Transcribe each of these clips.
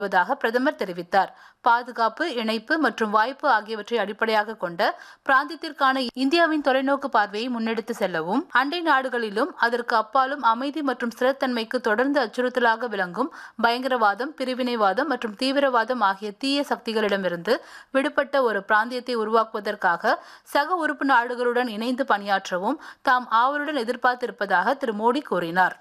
வருவதாக பிரதமர் தெரிவித்தார் பாதுகாப்பு இணைப்பு மற்றும் வாய்ப்பு ஆகியவற்றை அடிப்படையாக கொண்ட பிராந்தியத்திற்கான இந்தியாவின் தொலைநோக்கு பார்வையை முன்னெடுத்து செல்லவும் அண்டை நாடுகளிலும் அதற்கு அப்பாலும் அமைதி மற்றும் ஸ்திரத்தன்மைக்கு தொடர்ந்து அச்சுறுத்தலாக விளங்கும் பயங்கரவாதம் பிரிவினைவாதம் மற்றும் தீவிரவாதம் ஆகிய தீய சக்திகளிடமிருந்து விடுபட்ட ஒரு பிராந்தியத்தை உருவாக்குவதற்காக சக உறுப்பு நாடுகளுடன் இணைந்து பணியாற்றவும் தாம் ஆவலுடன் எதிர்பார்த்திருப்பதாக திரு மோடி கூறினார்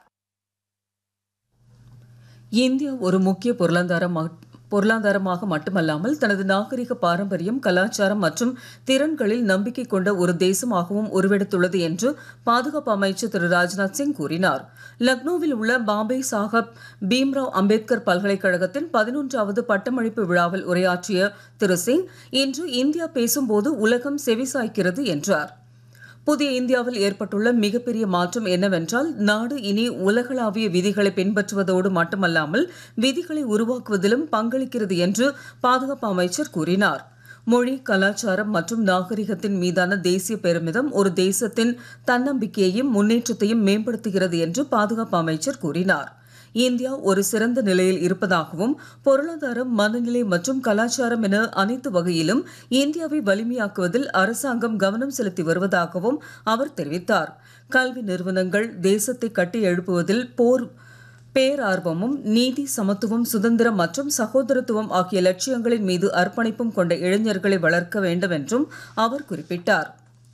இந்தியா ஒரு முக்கிய பொருளாதார பொருளாதாரமாக மட்டுமல்லாமல் தனது நாகரிக பாரம்பரியம் கலாச்சாரம் மற்றும் திறன்களில் நம்பிக்கை கொண்ட ஒரு தேசமாகவும் உருவெடுத்துள்ளது என்று பாதுகாப்பு அமைச்சர் திரு ராஜ்நாத் சிங் கூறினார் லக்னோவில் உள்ள பாம்பே சாஹப் பீம்ராவ் அம்பேத்கர் பல்கலைக்கழகத்தின் பதினொன்றாவது பட்டமளிப்பு விழாவில் உரையாற்றிய திரு சிங் இன்று இந்தியா பேசும்போது உலகம் செவிசாய்க்கிறது என்றார் புதிய இந்தியாவில் ஏற்பட்டுள்ள மிகப்பெரிய மாற்றம் என்னவென்றால் நாடு இனி உலகளாவிய விதிகளை பின்பற்றுவதோடு மட்டுமல்லாமல் விதிகளை உருவாக்குவதிலும் பங்களிக்கிறது என்று பாதுகாப்பு அமைச்சர் கூறினார் மொழி கலாச்சாரம் மற்றும் நாகரிகத்தின் மீதான தேசிய பெருமிதம் ஒரு தேசத்தின் தன்னம்பிக்கையையும் முன்னேற்றத்தையும் மேம்படுத்துகிறது என்று பாதுகாப்பு அமைச்சர் கூறினார் இந்தியா ஒரு சிறந்த நிலையில் இருப்பதாகவும் பொருளாதாரம் மனநிலை மற்றும் கலாச்சாரம் என அனைத்து வகையிலும் இந்தியாவை வலிமையாக்குவதில் அரசாங்கம் கவனம் செலுத்தி வருவதாகவும் அவர் தெரிவித்தார் கல்வி நிறுவனங்கள் தேசத்தை கட்டி எழுப்புவதில் போர் பேரார்வமும் நீதி சமத்துவம் சுதந்திரம் மற்றும் சகோதரத்துவம் ஆகிய லட்சியங்களின் மீது அர்ப்பணிப்பும் கொண்ட இளைஞர்களை வளர்க்க வேண்டும் என்றும் அவர் குறிப்பிட்டார்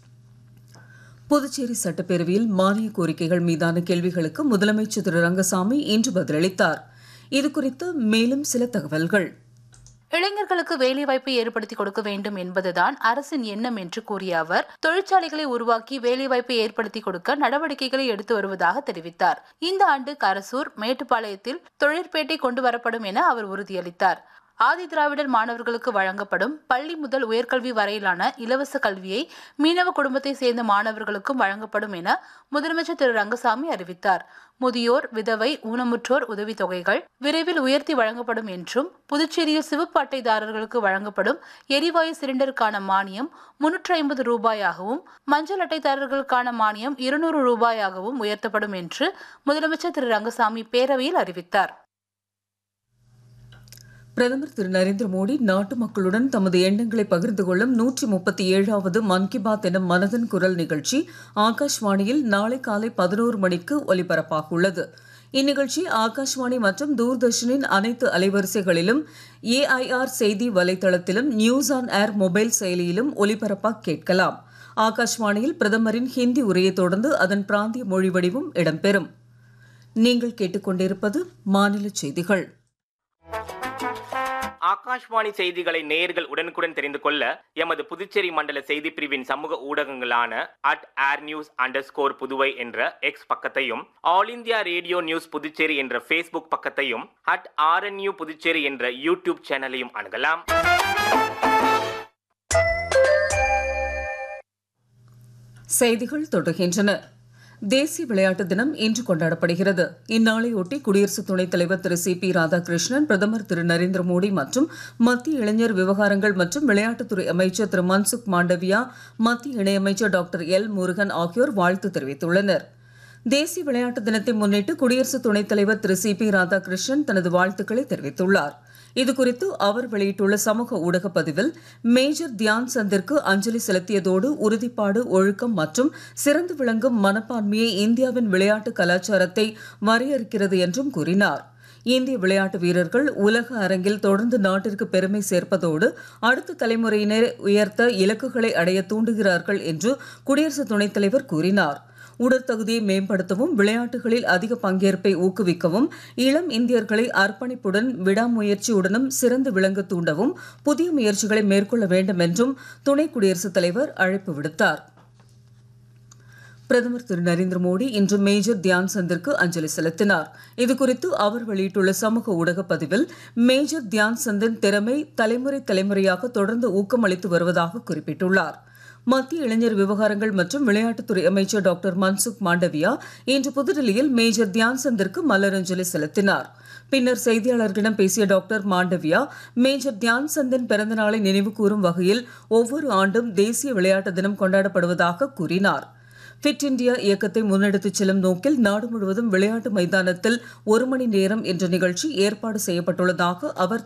புதுச்சேரி சட்டப்பேரவையில் மானிய கோரிக்கைகள் மீதான கேள்விகளுக்கு முதலமைச்சர் திரு ரங்கசாமி இன்று பதிலளித்தார் இதுகுறித்து மேலும் சில தகவல்கள் இளைஞர்களுக்கு வேலைவாய்ப்பை ஏற்படுத்தி கொடுக்க வேண்டும் என்பதுதான் அரசின் எண்ணம் என்று கூறிய அவர் தொழிற்சாலைகளை உருவாக்கி வேலைவாய்ப்பை ஏற்படுத்தி கொடுக்க நடவடிக்கைகளை எடுத்து வருவதாக தெரிவித்தார் இந்த ஆண்டு கரசூர் மேட்டுப்பாளையத்தில் தொழிற்பேட்டை கொண்டு வரப்படும் என அவர் உறுதியளித்தார் ஆதி திராவிடர் மாணவர்களுக்கு வழங்கப்படும் பள்ளி முதல் உயர்கல்வி வரையிலான இலவச கல்வியை மீனவ குடும்பத்தை சேர்ந்த மாணவர்களுக்கும் வழங்கப்படும் என முதலமைச்சர் திரு ரங்கசாமி அறிவித்தார் முதியோர் விதவை ஊனமுற்றோர் உதவித்தொகைகள் விரைவில் உயர்த்தி வழங்கப்படும் என்றும் புதுச்சேரியில் சிவப்பு அட்டைதாரர்களுக்கு வழங்கப்படும் எரிவாயு சிலிண்டருக்கான மானியம் முன்னூற்றி ஐம்பது ரூபாயாகவும் மஞ்சள் அட்டைதாரர்களுக்கான மானியம் இருநூறு ரூபாயாகவும் உயர்த்தப்படும் என்று முதலமைச்சர் திரு ரங்கசாமி பேரவையில் அறிவித்தார் பிரதமர் திரு நரேந்திர மோடி நாட்டு மக்களுடன் தமது எண்ணங்களை பகிர்ந்து கொள்ளும் நூற்றி முப்பத்தி ஏழாவது மன் கி பாத் எனும் மனதின் குரல் நிகழ்ச்சி ஆகாஷ்வாணியில் நாளை காலை பதினோரு மணிக்கு ஒலிபரப்பாக உள்ளது இந்நிகழ்ச்சி ஆகாஷ்வாணி மற்றும் தூர்தர்ஷனின் அனைத்து அலைவரிசைகளிலும் ஏஐஆர் செய்தி வலைதளத்திலும் நியூஸ் ஆன் ஏர் மொபைல் செயலியிலும் ஒலிபரப்பாக கேட்கலாம் ஆகாஷ்வாணியில் பிரதமரின் ஹிந்தி உரையை தொடர்ந்து அதன் பிராந்திய மொழி வடிவம் இடம்பெறும் நீங்கள் கேட்டுக்கொண்டிருப்பது மாநில செய்திகள் ஆகாஷ்வாணி செய்திகளை நேயர்கள் உடனுக்குடன் தெரிந்து கொள்ள எமது புதுச்சேரி மண்டல செய்தி பிரிவின் சமூக ஊடகங்களான at air news underscore Puduvai என்ற எக்ஸ் பக்கத்தையும் All India Radio news Puducherry என்ற ஃபேஸ்புக் பக்கத்தையும் அட் ஆர்என்யூ புதுச்சேரி என்ற யூடியூப் சேனலையும் அணுகலாம் செய்திகள் தொடர்கின்றன தேசிய விளையாட்டு தினம் இன்று கொண்டாடப்படுகிறது இந்நாளையொட்டி குடியரசு துணைத் தலைவர் திரு சி பி ராதாகிருஷ்ணன் பிரதமர் திரு நரேந்திர மோடி மற்றும் மத்திய இளைஞர் விவகாரங்கள் மற்றும் விளையாட்டுத்துறை அமைச்சர் திரு மன்சுக் மாண்டவியா மத்திய இணையமைச்சர் டாக்டர் எல் முருகன் ஆகியோர் வாழ்த்து தெரிவித்துள்ளனர் தேசிய விளையாட்டு தினத்தை முன்னிட்டு குடியரசு துணைத் தலைவர் திரு சி பி ராதாகிருஷ்ணன் தனது வாழ்த்துக்களை தெரிவித்துள்ளார் இதுகுறித்து அவர் வெளியிட்டுள்ள சமூக ஊடக பதிவில் மேஜர் தியான் சந்திற்கு அஞ்சலி செலுத்தியதோடு உறுதிப்பாடு ஒழுக்கம் மற்றும் சிறந்து விளங்கும் மனப்பான்மையை இந்தியாவின் விளையாட்டு கலாச்சாரத்தை வரையறுக்கிறது என்றும் கூறினார் இந்திய விளையாட்டு வீரர்கள் உலக அரங்கில் தொடர்ந்து நாட்டிற்கு பெருமை சேர்ப்பதோடு அடுத்த தலைமுறையினர் உயர்த்த இலக்குகளை அடைய தூண்டுகிறார்கள் என்று குடியரசு துணைத் தலைவர் கூறினார் உடற்தகுதியை மேம்படுத்தவும் விளையாட்டுகளில் அதிக பங்கேற்பை ஊக்குவிக்கவும் இளம் இந்தியர்களை அர்ப்பணிப்புடன் விடாமுயற்சியுடனும் சிறந்து விளங்க தூண்டவும் புதிய முயற்சிகளை மேற்கொள்ள வேண்டும் என்றும் துணை குடியரசுத் தலைவர் அழைப்பு விடுத்தார் பிரதமர் திரு நரேந்திர மோடி இன்று மேஜர் தியான் சந்திற்கு அஞ்சலி செலுத்தினார் இதுகுறித்து அவர் வெளியிட்டுள்ள சமூக ஊடக பதிவில் மேஜர் தியான் சந்தின் திறமை தலைமுறை தலைமுறையாக தொடர்ந்து ஊக்கமளித்து வருவதாக குறிப்பிட்டுள்ளார் மத்திய இளைஞர் விவகாரங்கள் மற்றும் விளையாட்டுத்துறை அமைச்சர் டாக்டர் மன்சுக் மாண்டவியா இன்று புதுடெல்லியில் மேஜர் தியான் சந்திற்கு மலரஞ்சலி செலுத்தினார் பின்னர் செய்தியாளர்களிடம் பேசிய டாக்டர் மாண்டவியா மேஜர் தியான் சந்தின் பிறந்த நாளை நினைவு கூறும் வகையில் ஒவ்வொரு ஆண்டும் தேசிய விளையாட்டு தினம் கொண்டாடப்படுவதாக கூறினார் ஃபிட் இந்தியா இயக்கத்தை முன்னெடுத்துச் செல்லும் நோக்கில் நாடு முழுவதும் விளையாட்டு மைதானத்தில் ஒரு மணி நேரம் என்ற நிகழ்ச்சி ஏற்பாடு செய்யப்பட்டுள்ளதாக அவர்